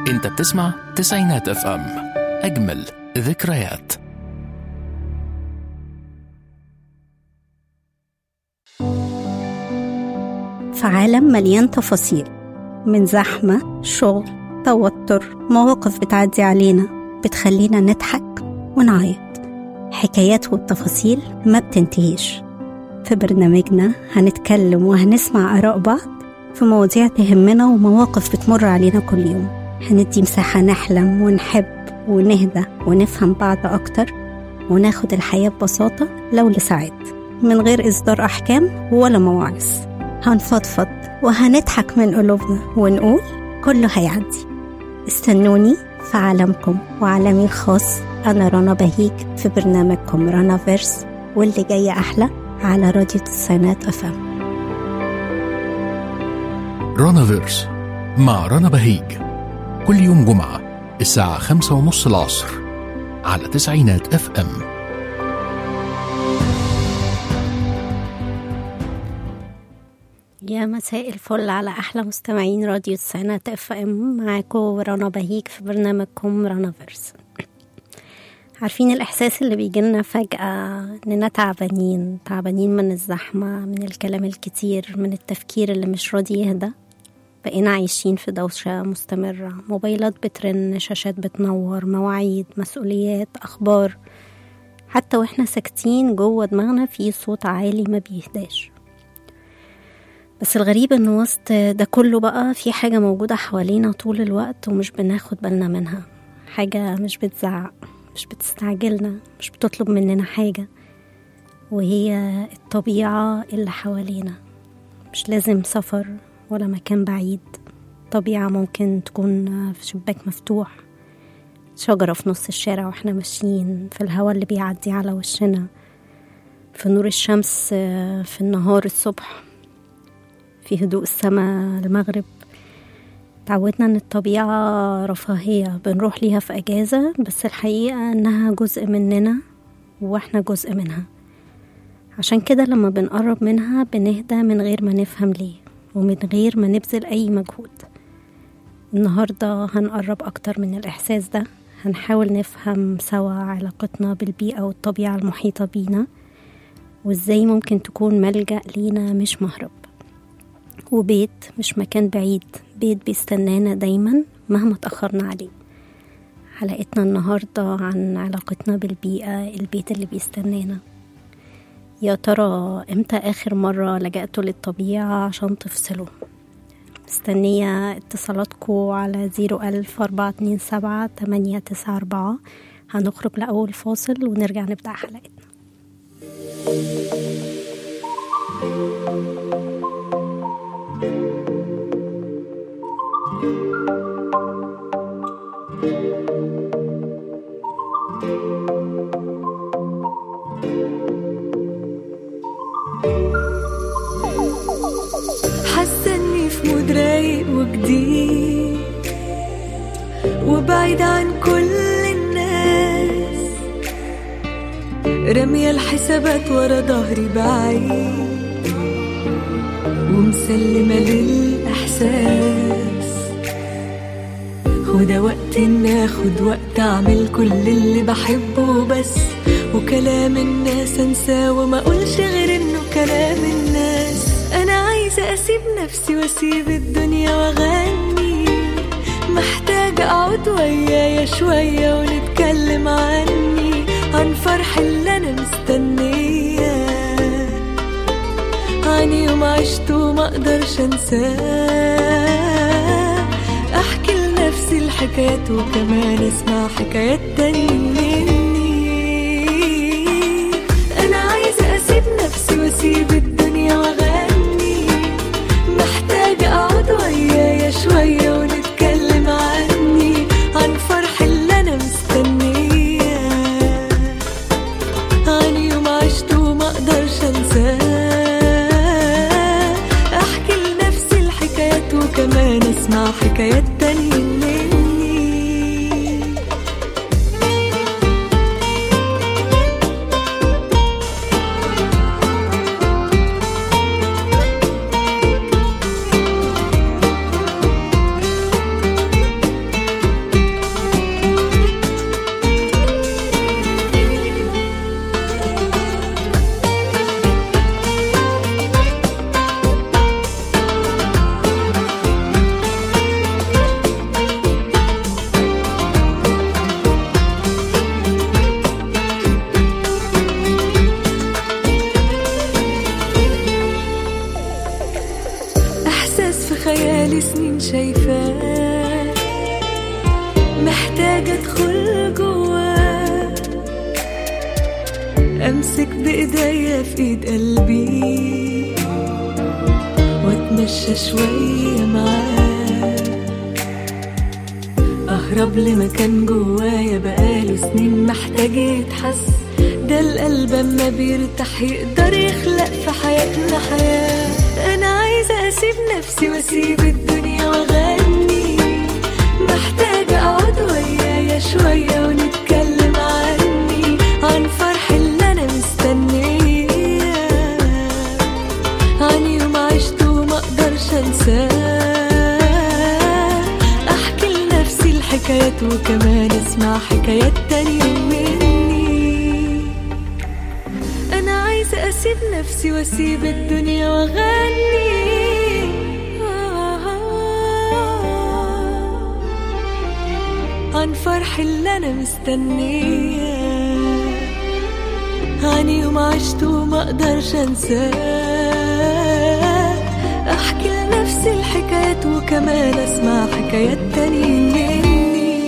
انت بتسمع تسعينات اف ام اجمل ذكريات في عالم مليان تفاصيل من زحمة شغل توتر مواقف بتعدي علينا بتخلينا نضحك ونعيط حكايات والتفاصيل ما بتنتهيش في برنامجنا هنتكلم وهنسمع آراء بعض في مواضيع تهمنا ومواقف بتمر علينا كل يوم هندي مساحة نحلم ونحب ونهدى ونفهم بعض أكتر وناخد الحياة ببساطة لو لساعات من غير إصدار أحكام ولا مواعظ هنفضفض وهنضحك من قلوبنا ونقول كله هيعدي استنوني في عالمكم وعالمي الخاص أنا رنا بهيج في برنامجكم رنا فيرس واللي جاي أحلى على راديو تسعينات أفهم رانا فيرس مع رنا بهيج كل يوم جمعة الساعة خمسة ونص العصر على تسعينات اف ام يا مساء الفل على أحلى مستمعين راديو تسعينات اف ام معاكم رنا بهيج في برنامجكم رنا فيرس عارفين الإحساس اللي بيجيلنا فجأة إننا تعبانين تعبانين من الزحمة من الكلام الكتير من التفكير اللي مش راضي يهدى بقينا عايشين في دوشة مستمرة موبايلات بترن شاشات بتنور مواعيد مسؤوليات أخبار حتى واحنا ساكتين جوه دماغنا في صوت عالي ما بيهداش بس الغريب ان وسط ده كله بقى في حاجة موجودة حوالينا طول الوقت ومش بناخد بالنا منها حاجة مش بتزعق مش بتستعجلنا مش بتطلب مننا حاجة وهي الطبيعة اللي حوالينا مش لازم سفر ولا مكان بعيد طبيعة ممكن تكون في شباك مفتوح شجرة في نص الشارع واحنا ماشيين في الهواء اللي بيعدي على وشنا في نور الشمس في النهار الصبح في هدوء السماء المغرب تعودنا ان الطبيعة رفاهية بنروح ليها في اجازة بس الحقيقة انها جزء مننا واحنا جزء منها عشان كده لما بنقرب منها بنهدى من غير ما نفهم ليه ومن غير ما نبذل اي مجهود النهاردة هنقرب اكتر من الاحساس ده هنحاول نفهم سوا علاقتنا بالبيئة والطبيعة المحيطة بينا وازاي ممكن تكون ملجأ لينا مش مهرب وبيت مش مكان بعيد بيت بيستنانا دايما مهما تأخرنا عليه حلقتنا النهاردة عن علاقتنا بالبيئة البيت اللي بيستنانا يا ترى امتى آخر مرة لجأتوا للطبيعة عشان تفصلوا مستنية اتصالاتكم على زيرو ألف أربعة اتنين سبعة تمانية تسعة أربعة هنخرج لأول فاصل ونرجع نبدأ حلقتنا حاسه اني في مود رايق وجديد وبعيد عن كل الناس رامية الحسابات ورا ظهري بعيد ومسلمة للإحساس وده وقت إن آخد وقت أعمل كل اللي بحبه بس وكلام الناس أنساه وما أقولش غير إنه كلام الناس أنا عايزة أسيب نفسي وأسيب الدنيا وأغني محتاجة أقعد ويايا شوية ونتكلم عني عن فرح اللي أنا مستنياه عن يوم عشته وما أقدرش أنساه أحكي لنفسي الحكايات وكمان أسمع حكايات تاني مني أنا عايزة أسيب نفسي وأسيب الدنيا وأغني محتاجة أقعد ويايا شوية ونتكلم عني عن فرح اللي أنا مستنياه عن يوم عشته وما أقدرش أنساه أحكي لنفسي الحكايات وكمان أسمع حكايات تانية مني بقالي سنين شايفاه محتاجة ادخل جواه امسك بايديا في ايد قلبي واتمشى شوية معاه اهرب لمكان جوايا بقاله سنين محتاج يتحس ده القلب اما بيرتاح يقدر يخلق في حياتنا حياة انا عايزة اسيب نفسي واسيب الدنيا واغني محتاجة اقعد ويايا شوية ونتكلم عني عن فرح اللي انا مستنياه عن يوم عشته وما اقدرش انساه احكي لنفسي الحكايات وكمان اسمع حكايات تانية مني انا عايزة اسيب نفسي واسيب الدنيا واغني عن فرح اللي انا مستنياه عن يوم عشته وما اقدرش انساه احكي لنفسي الحكايات وكمان اسمع حكايات تانية مني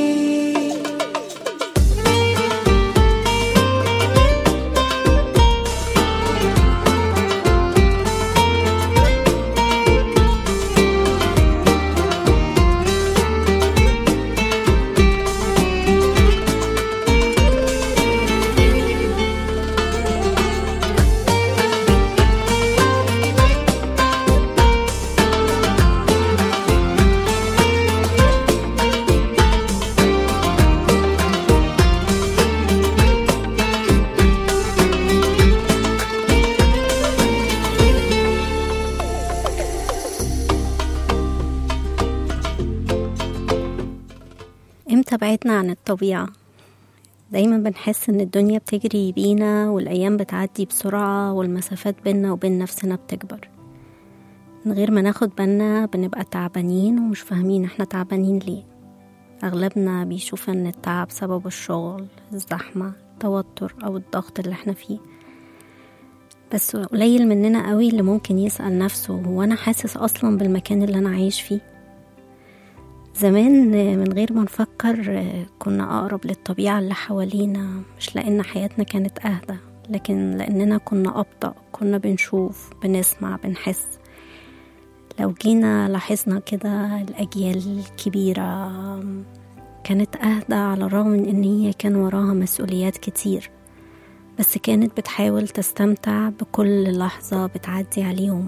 امتى بعدنا عن الطبيعة دايما بنحس ان الدنيا بتجري بينا والايام بتعدي بسرعة والمسافات بينا وبين نفسنا بتكبر من غير ما ناخد بالنا بنبقى تعبانين ومش فاهمين احنا تعبانين ليه اغلبنا بيشوف ان التعب سبب الشغل الزحمة التوتر او الضغط اللي احنا فيه بس قليل مننا قوي اللي ممكن يسأل نفسه هو انا حاسس اصلا بالمكان اللي انا عايش فيه زمان من غير ما نفكر كنا أقرب للطبيعة اللي حوالينا مش لأن حياتنا كانت أهدى لكن لأننا كنا أبطأ كنا بنشوف بنسمع بنحس لو جينا لاحظنا كده الأجيال الكبيرة كانت أهدى على الرغم من إن هي كان وراها مسؤوليات كتير بس كانت بتحاول تستمتع بكل لحظة بتعدي عليهم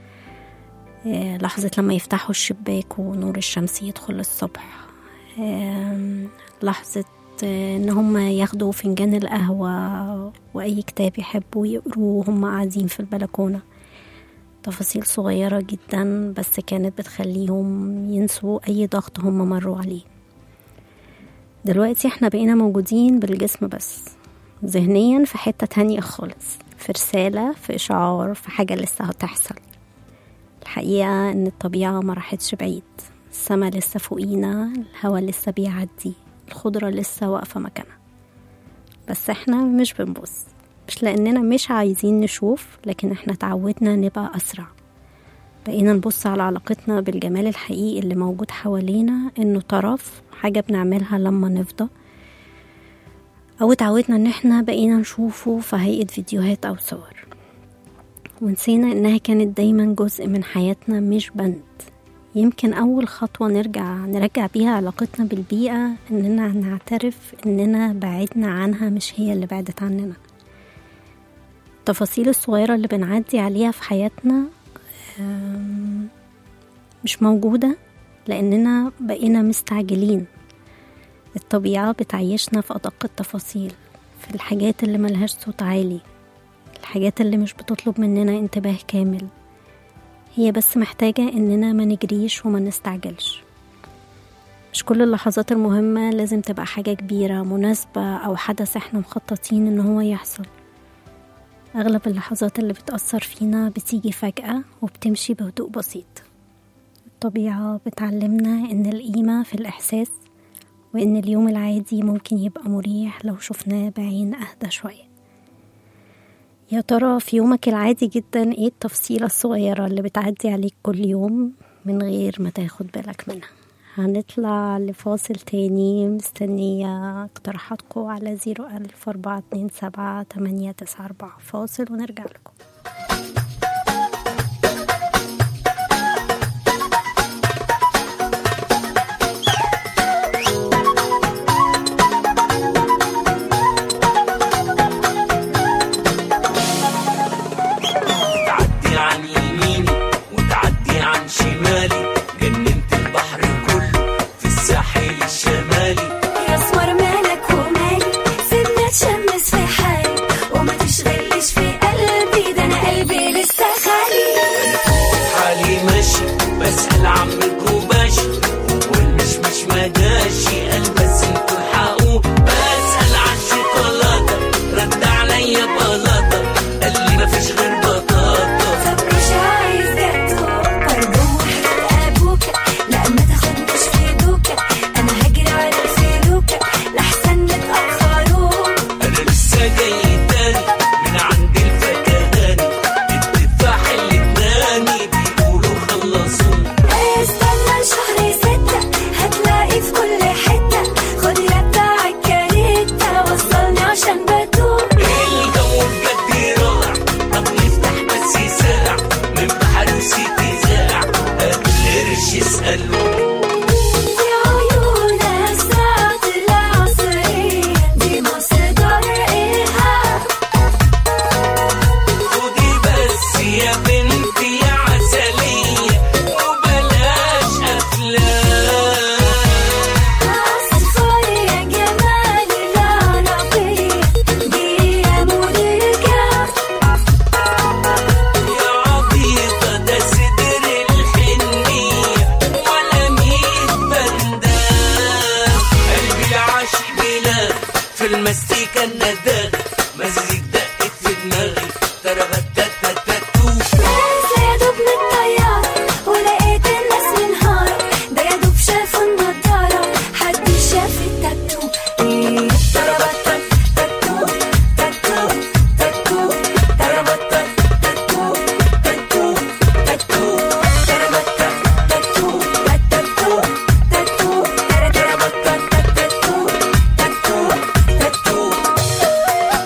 آه، لحظة لما يفتحوا الشباك ونور الشمس يدخل الصبح آم، لحظة آه، ان هم ياخدوا فنجان القهوة واي كتاب يحبوا يقروه وهم قاعدين في البلكونة تفاصيل صغيرة جدا بس كانت بتخليهم ينسوا اي ضغط هم مروا عليه دلوقتي احنا بقينا موجودين بالجسم بس ذهنيا في حتة تانية خالص في رسالة في إشعار في حاجة لسه هتحصل الحقيقة إن الطبيعة ما راحتش بعيد السما لسه فوقينا الهوا لسه بيعدي الخضرة لسه واقفة مكانها بس احنا مش بنبص مش لأننا مش عايزين نشوف لكن احنا تعودنا نبقى أسرع بقينا نبص على علاقتنا بالجمال الحقيقي اللي موجود حوالينا إنه طرف حاجة بنعملها لما نفضى أو اتعودنا إن احنا بقينا نشوفه في هيئة فيديوهات أو صور ونسينا إنها كانت دايما جزء من حياتنا مش بند يمكن أول خطوة نرجع نرجع بيها علاقتنا بالبيئة إننا نعترف إننا بعدنا عنها مش هي اللي بعدت عننا التفاصيل الصغيرة اللي بنعدي عليها في حياتنا آم، مش موجودة لأننا بقينا مستعجلين الطبيعة بتعيشنا في أدق التفاصيل في الحاجات اللي ملهاش صوت عالي الحاجات اللي مش بتطلب مننا انتباه كامل هي بس محتاجة إننا ما نجريش وما نستعجلش مش كل اللحظات المهمة لازم تبقى حاجة كبيرة مناسبة أو حدث احنا مخططين إن هو يحصل أغلب اللحظات اللي بتأثر فينا بتيجي فجأة وبتمشي بهدوء بسيط الطبيعة بتعلمنا إن القيمة في الإحساس وإن اليوم العادي ممكن يبقى مريح لو شفناه بعين أهدى شوية يا ترى في يومك العادي جدا ايه التفصيلة الصغيرة اللي بتعدي عليك كل يوم من غير ما تاخد بالك منها هنطلع لفاصل تاني مستنية اقتراحاتكم على زيرو ألف أربعة اتنين سبعة تمانية تسعة أربعة فاصل ونرجع لكم تعدي عن يميني وتعدي عن شمالي جننت البحر كله في الساحل الشمالي يا اسمر مالك ومالي سيبنا تشمس في حالي وما تشغلش في قلبي ده انا قلبي لسه خالي حالي ماشي بسأل عم الكوباشي والمش مش مجاشي قال بس انتوا الحقوا بسأل عن الشوكولاتة رد عليا بلاطة قال لي مفيش غير بطاطا طب مش عايز جاتو برضه وحيد ابوك لا ما تاخدنيش في دوكا انا هجري على الفلوكة لحسن نتأخروا انا لسه جاي تاني من عند الفكهاني التفاح اللي اتناني بيقولوا خلصوه استنى شهر ستة هتلاقي في كل حتة خد يا بتاع الكاريتا وصلني عشان بتوه الجو بجد رائع طب نفتح بس ساعة من بحر وسيتي زاع القرش يسألوا دي عيونها ساعة العصرية دي مصدر إيهاب خدي بس يا بنتي يا عسلية وبلاش أفلام أصفر يا جمال العربية دي يا مدركة يا عبيطة ده صدر الحنية ولا ميت بندام قلبي العاشق بلاد في المستيكة النداغ مزيك دقت في دماغي ترغتتتتو نازلة يا دوب من الطيارة ولقيت الناس منهارة ده يا دوب شافوا النضارة حد شاف التاتو إيه تربطت تاتو تاتو تاتو تربطت تاتو تاتو تاتو تربطت تاتو تاتو تاتو تربطت تاتو تاتو تاتو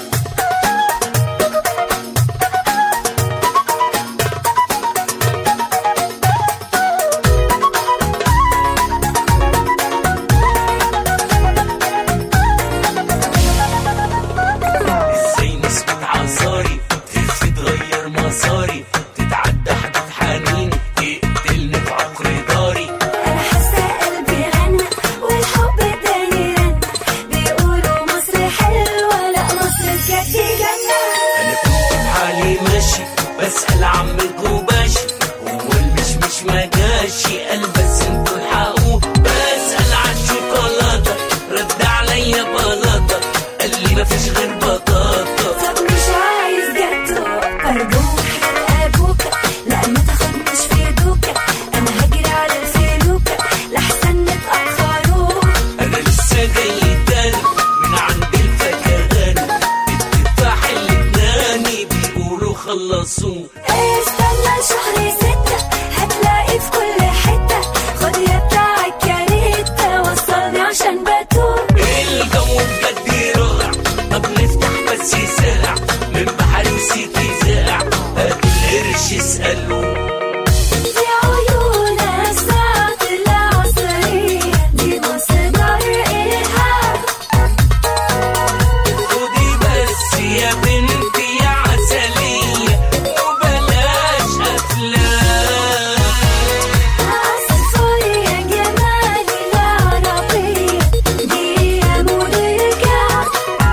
ازاي نسكت عصاري تلف تغير مساري تتعدى حدود حنيني تقتلني في عقر داري أنا حاسة قلبي غنى والحب اداني رنة بيقولوا مصر حلوة لا مصر بجد جنة انا كنت بحالي ماشي بسأل عم الكوباشي هو المش مش مجاشي قال بس انتوا الحقوا بسأل عن الشوكولاتة رد عليا بلاطة قال لي مفيش غير بطاطا طب مش عايز جاتو برضه وحيد أبوك لا ما تاخدنيش في دوكا أنا هجري على الفلوكة لحسن نتأخروا انا لسه جاي تاني من عند الفكهاني التفاح اللي اتناني بيقولوا خلصوه استنى شهر ستة هتلاقي في كل حتة خد يا بتاع الكاريتا وصلني عشان بتوه الجو بجد رائع طب نفتح بس ساعة من بحر وسيتي زاع هات القرش اسألوا دي عيونها ساعة العصرية دي مصدر إيهاب خدي بس يا بنتي يا عسلية وبلاش أفلام أصفر يا جمال العربية دي يا مدركة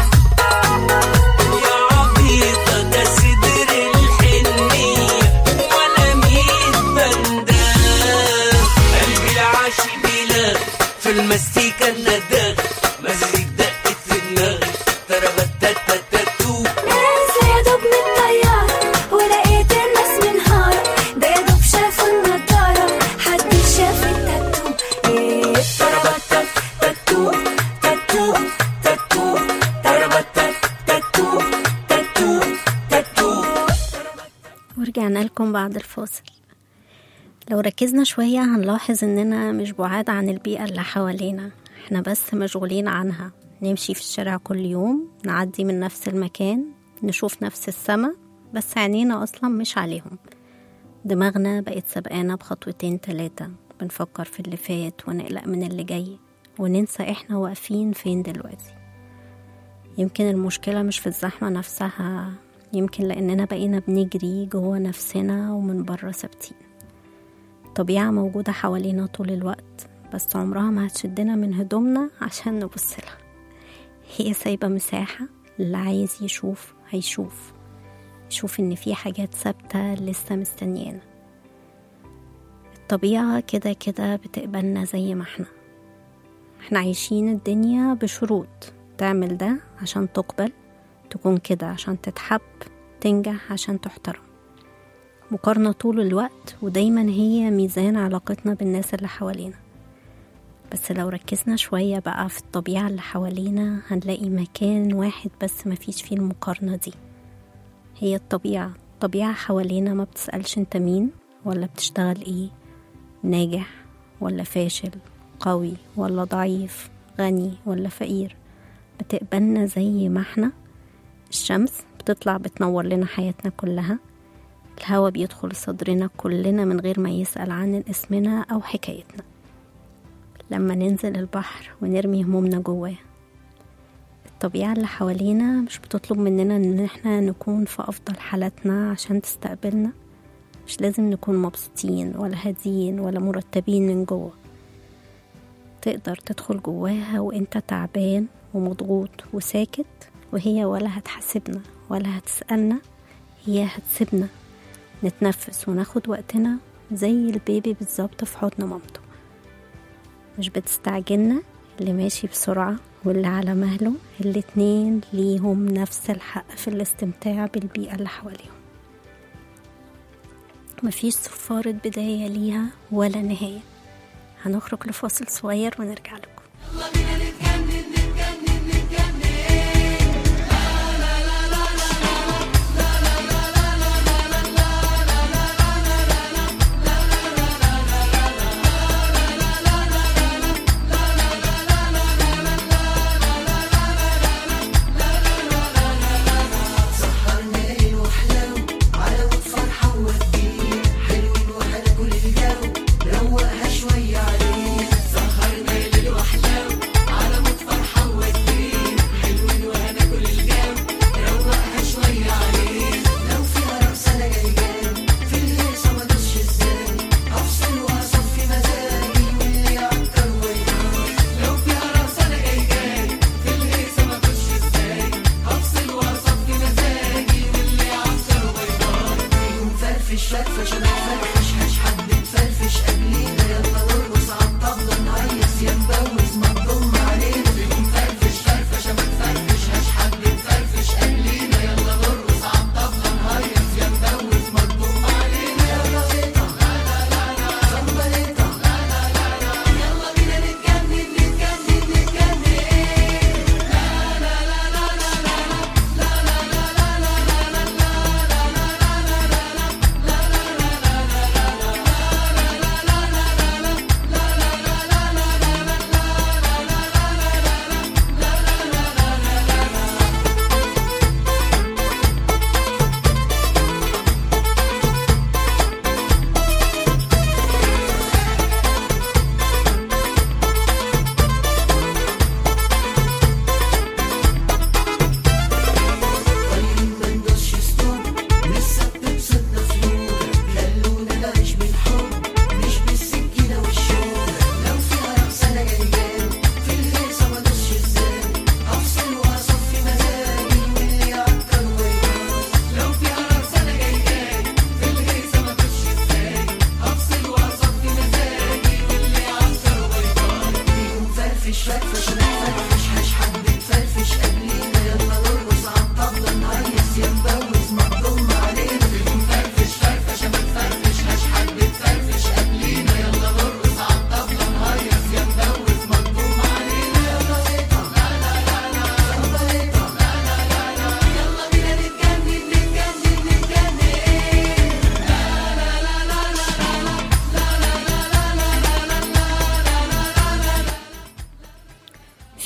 يا عبيطة ده صدر الحنية ولا ميت بندام قلبي العاشق بلاد في المستيكة النداغ مزيك دقت في دماغي تربتتتتو نازلة يا دوب من الطيارة ولقيت الناس منهارة ده يا دوب شافوا النضارة حد شاف التاتو إيه تربطت تاتو تاتو تاتو تربطت تاتو تاتو تاتو ورجعنا لكم بعد الفاصل لو ركزنا شوية هنلاحظ إننا مش بعاد عن البيئة اللي حوالينا احنا بس مشغولين عنها نمشي في الشارع كل يوم نعدي من نفس المكان نشوف نفس السما بس عينينا أصلا مش عليهم دماغنا بقت سبقانا بخطوتين تلاتة بنفكر في اللي فات ونقلق من اللي جاي وننسى احنا واقفين فين دلوقتي يمكن المشكلة مش في الزحمة نفسها يمكن لأننا بقينا بنجري جوه نفسنا ومن بره ثابتين الطبيعة موجودة حوالينا طول الوقت بس عمرها ما هتشدنا من هدومنا عشان نبص لها هي سايبة مساحة اللي عايز يشوف هيشوف يشوف إن في حاجات ثابتة لسه مستنيانا الطبيعة كده كده بتقبلنا زي ما احنا احنا عايشين الدنيا بشروط تعمل ده عشان تقبل تكون كده عشان تتحب تنجح عشان تحترم مقارنة طول الوقت ودايما هي ميزان علاقتنا بالناس اللي حوالينا بس لو ركزنا شوية بقى في الطبيعة اللي حوالينا هنلاقي مكان واحد بس مفيش فيه المقارنة دي هي الطبيعة الطبيعة حوالينا ما بتسألش انت مين ولا بتشتغل ايه ناجح ولا فاشل قوي ولا ضعيف غني ولا فقير بتقبلنا زي ما احنا الشمس بتطلع بتنور لنا حياتنا كلها الهوا بيدخل صدرنا كلنا من غير ما يسأل عن اسمنا أو حكايتنا لما ننزل البحر ونرمي همومنا جواه الطبيعة اللي حوالينا مش بتطلب مننا ان احنا نكون في افضل حالاتنا عشان تستقبلنا مش لازم نكون مبسوطين ولا هاديين ولا مرتبين من جوه تقدر تدخل جواها وانت تعبان ومضغوط وساكت وهي ولا هتحاسبنا ولا هتسألنا هي هتسيبنا نتنفس وناخد وقتنا زي البيبي بالظبط في حضن مامته مش بتستعجلنا اللي ماشي بسرعة واللي على مهله الاتنين ليهم نفس الحق في الاستمتاع بالبيئة اللي حواليهم مفيش صفارة بداية ليها ولا نهاية هنخرج لفاصل صغير ونرجع لكم روقها شوية عليه سهرنا ليل وحلاوة على مطفر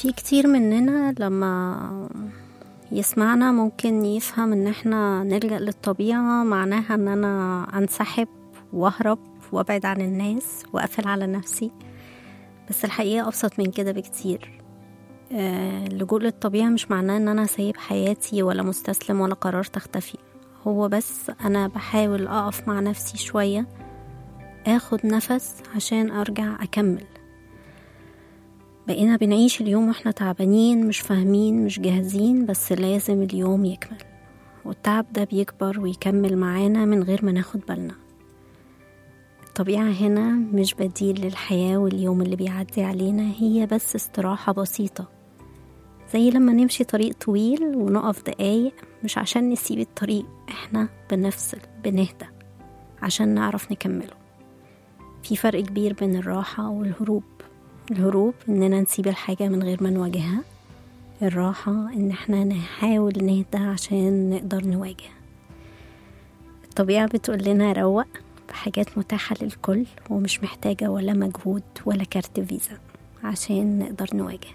في كتير مننا لما يسمعنا ممكن يفهم ان احنا نلجأ للطبيعة معناها ان انا انسحب واهرب وابعد عن الناس واقفل على نفسي بس الحقيقة ابسط من كده بكتير آه، اللجوء للطبيعة مش معناه ان انا سايب حياتي ولا مستسلم ولا قررت اختفي هو بس انا بحاول اقف مع نفسي شوية اخد نفس عشان ارجع اكمل بقينا بنعيش اليوم واحنا تعبانين مش فاهمين مش جاهزين بس لازم اليوم يكمل والتعب ده بيكبر ويكمل معانا من غير ما ناخد بالنا الطبيعة هنا مش بديل للحياة واليوم اللي بيعدي علينا هي بس استراحة بسيطة زي لما نمشي طريق طويل ونقف دقايق مش عشان نسيب الطريق احنا بنفصل بنهدى عشان نعرف نكمله في فرق كبير بين الراحة والهروب الهروب إننا نسيب الحاجة من غير ما نواجهها الراحة إن احنا نحاول نهدى عشان نقدر نواجه الطبيعة بتقول لنا روق بحاجات متاحة للكل ومش محتاجة ولا مجهود ولا كارت فيزا عشان نقدر نواجه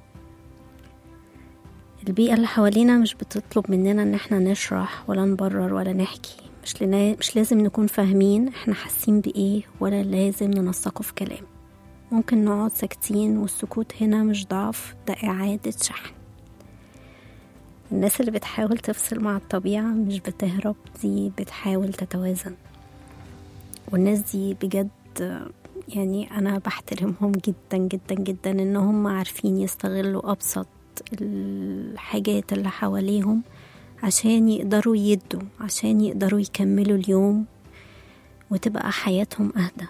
البيئة اللي حوالينا مش بتطلب مننا ان احنا نشرح ولا نبرر ولا نحكي مش, لنا مش لازم نكون فاهمين احنا حاسين بايه ولا لازم ننسقه في كلام ممكن نقعد ساكتين والسكوت هنا مش ضعف ده إعادة شحن الناس اللي بتحاول تفصل مع الطبيعة مش بتهرب دي بتحاول تتوازن والناس دي بجد يعني أنا بحترمهم جدا جدا جدا إن هم عارفين يستغلوا أبسط الحاجات اللي حواليهم عشان يقدروا يدوا عشان يقدروا يكملوا اليوم وتبقى حياتهم أهدى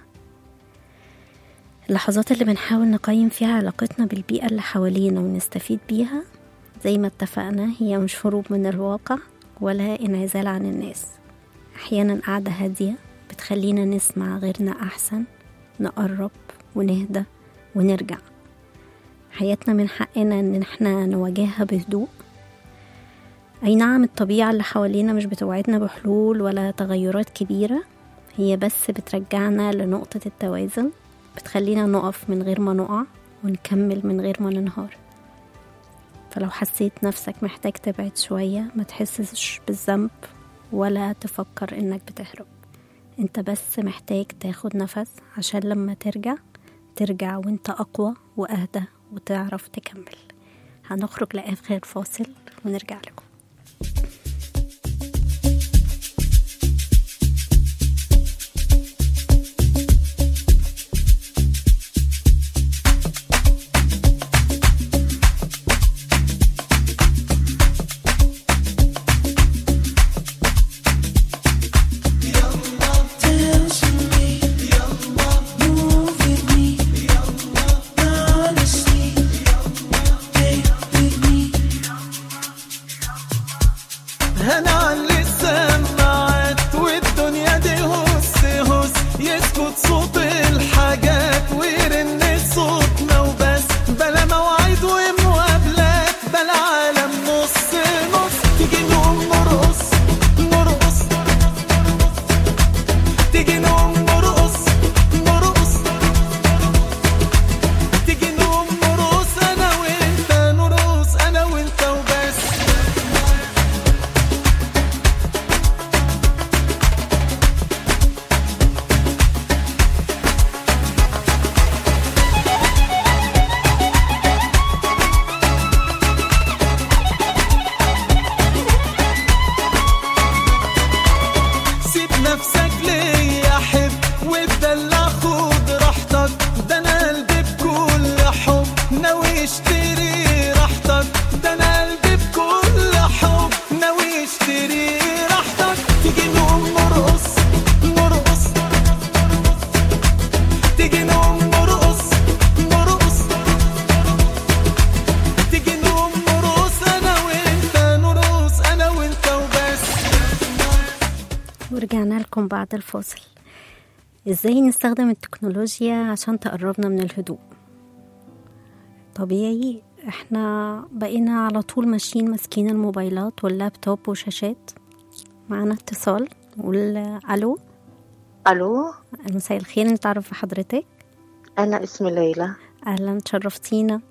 اللحظات اللي بنحاول نقيم فيها علاقتنا بالبيئة اللي حوالينا ونستفيد بيها زي ما اتفقنا هي مش هروب من الواقع ولا انعزال عن الناس أحيانا قعدة هادية بتخلينا نسمع غيرنا أحسن نقرب ونهدى ونرجع حياتنا من حقنا ان احنا نواجهها بهدوء اي نعم الطبيعة اللي حوالينا مش بتوعدنا بحلول ولا تغيرات كبيرة هي بس بترجعنا لنقطة التوازن بتخلينا نقف من غير ما نقع ونكمل من غير ما ننهار فلو حسيت نفسك محتاج تبعد شوية ما تحسش بالذنب ولا تفكر انك بتهرب انت بس محتاج تاخد نفس عشان لما ترجع ترجع وانت اقوى واهدى وتعرف تكمل هنخرج لاخر فاصل ونرجع لكم هنعلي السماعات والدنيا دي هس هس يسكت صوت الحاجات ويرن صوتنا وبس بلا مواعيد ومقابلات بلا عالم نص نص تيجي نقوم نرقص نرقص تيجي نقوم نرقص نرقص تيجي نقوم نرقص انا وانت نرقص انا وانت وبس سيب نفسك ليا حب وتدلع خد راحتك ده انا قلبي بكل حب ناوي اشتري راحتك ده انا قلبي بكل حب ناوي اشتري راحتك تيجي نقوم نرقص نرقص تيجي نقوم نرقص نرقص تيجي نقوم نرقص انا وانت نرقص انا وانت وبس ورجعنا لكم بعد الفاصل ازاي نستخدم التكنولوجيا عشان تقربنا من الهدوء طبيعي احنا بقينا على طول ماشيين ماسكين الموبايلات واللابتوب وشاشات معانا اتصال نقول الو الو مساء الخير نتعرف بحضرتك انا اسمي ليلى اهلا تشرفتينا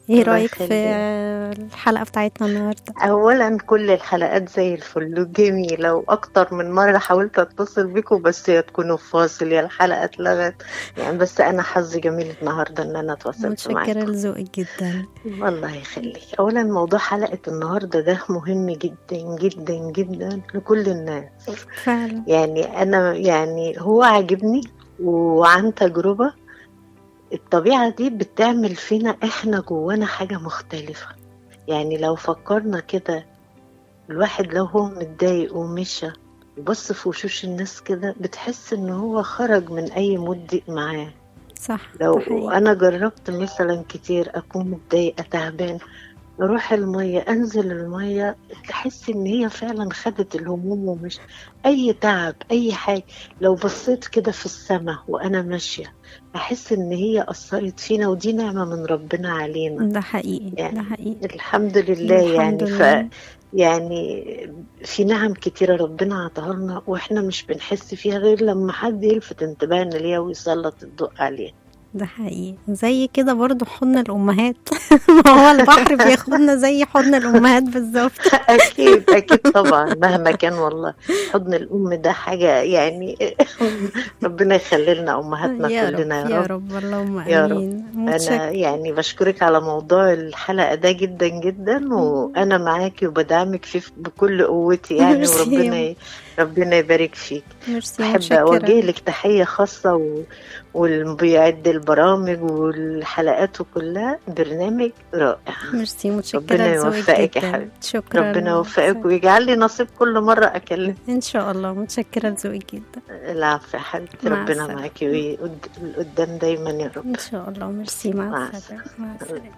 ايه الله رايك في يخليك. الحلقه بتاعتنا النهارده اولا كل الحلقات زي الفل وجميله واكتر من مره حاولت اتصل بيكم بس يا تكونوا في فاصل يا الحلقه اتلغت يعني بس انا حظي جميل النهارده ان انا اتواصلت متشكره معاكم لذوقك جدا الله يخليك اولا موضوع حلقه النهارده ده مهم جدا جدا جدا لكل الناس فعلا يعني انا يعني هو عاجبني وعن تجربه الطبيعه دي بتعمل فينا احنا جوانا حاجه مختلفه يعني لو فكرنا كده الواحد لو هو متضايق ومشى وبص في وشوش الناس كده بتحس ان هو خرج من اي مود ضيق معاه صح لو ده حقيقي. انا جربت مثلا كتير اكون متضايقه تعبان اروح الميه انزل الميه تحس ان هي فعلا خدت الهموم ومش اي تعب اي حاجه لو بصيت كده في السماء وانا ماشيه احس ان هي اثرت فينا ودي نعمه من ربنا علينا ده حقيقي يعني ده حقيقي الحمد لله الحمد يعني ف لله. يعني في نعم كتيرة ربنا عطاها لنا واحنا مش بنحس فيها غير لما حد يلفت انتباهنا ليها ويسلط الضوء عليها ده حقيقي زي كده برضو حضن الأمهات ما هو البحر بياخدنا زي حضن الأمهات بالظبط اكيد اكيد طبعا مهما كان والله حضن الام ده حاجه يعني ربنا يخلي لنا امهاتنا يا كلنا رب يا يا رب رب اللهم يا رب. آمين انا متشكرة يعني بشكرك على موضوع الحلقه ده جدا جدا وانا معاكي وبدعمك فيه بكل قوتي يعني ميرسي. وربنا ي- ربنا يبارك فيك ميرسي بحب متشكرة اوجه لك تحيه خاصه و... واللي بيعد البرامج والحلقات كلها برنامج رائع ميرسي متشكرة ربنا لذوقك يوفقك يا جدا. حبيبتي. شكرا ربنا يوفقك ويجعل لي نصيب كل مره اكلمك إن شاء الله متشكرة لذوقك جدا العفو يا حبيبتي مع ربنا السلامة. معاكي وقدام دايما يا رب إن شاء الله ميرسي مع مع السلامة مع السلامة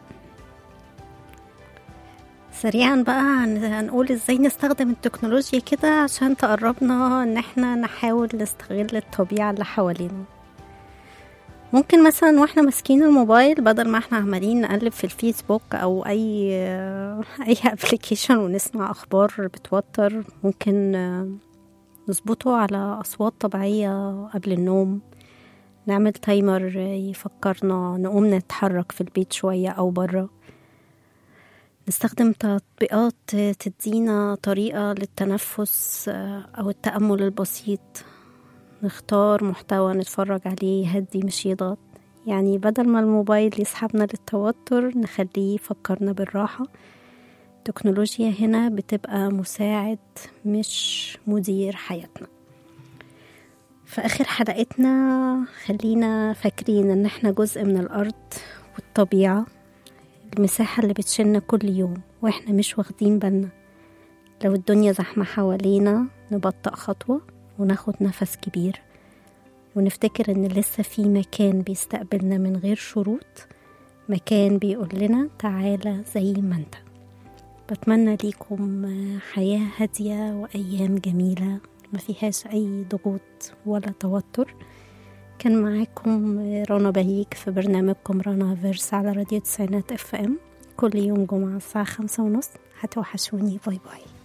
سريعا بقى هن- هنقول ازاي نستخدم التكنولوجيا كده عشان تقربنا ان احنا نحاول نستغل الطبيعة اللي حوالينا ممكن مثلا واحنا ماسكين الموبايل بدل ما احنا عمالين نقلب في الفيسبوك او اي اي ابلكيشن ونسمع اخبار بتوتر ممكن آه، نظبطه على اصوات طبيعية قبل النوم نعمل تايمر يفكرنا نقوم نتحرك في البيت شوية أو برا نستخدم تطبيقات تدينا طريقة للتنفس آه، أو التأمل البسيط نختار محتوى نتفرج عليه يهدي مش يضغط يعني بدل ما الموبايل يسحبنا للتوتر نخليه يفكرنا بالراحة التكنولوجيا هنا بتبقى مساعد مش مدير حياتنا في آخر حلقتنا خلينا فاكرين إن إحنا جزء من الأرض والطبيعة المساحة اللي بتشيلنا كل يوم وإحنا مش واخدين بالنا لو الدنيا زحمة حوالينا نبطأ خطوة وناخد نفس كبير ونفتكر إن لسه في مكان بيستقبلنا من غير شروط مكان بيقول لنا تعالى زي ما انت بتمنى ليكم حياة هادية وأيام جميلة ما فيهاش أي ضغوط ولا توتر كان معاكم رنا بهيك في برنامجكم رنا فيرس على راديو تسعينات اف ام كل يوم جمعة الساعة خمسة ونص هتوحشوني باي باي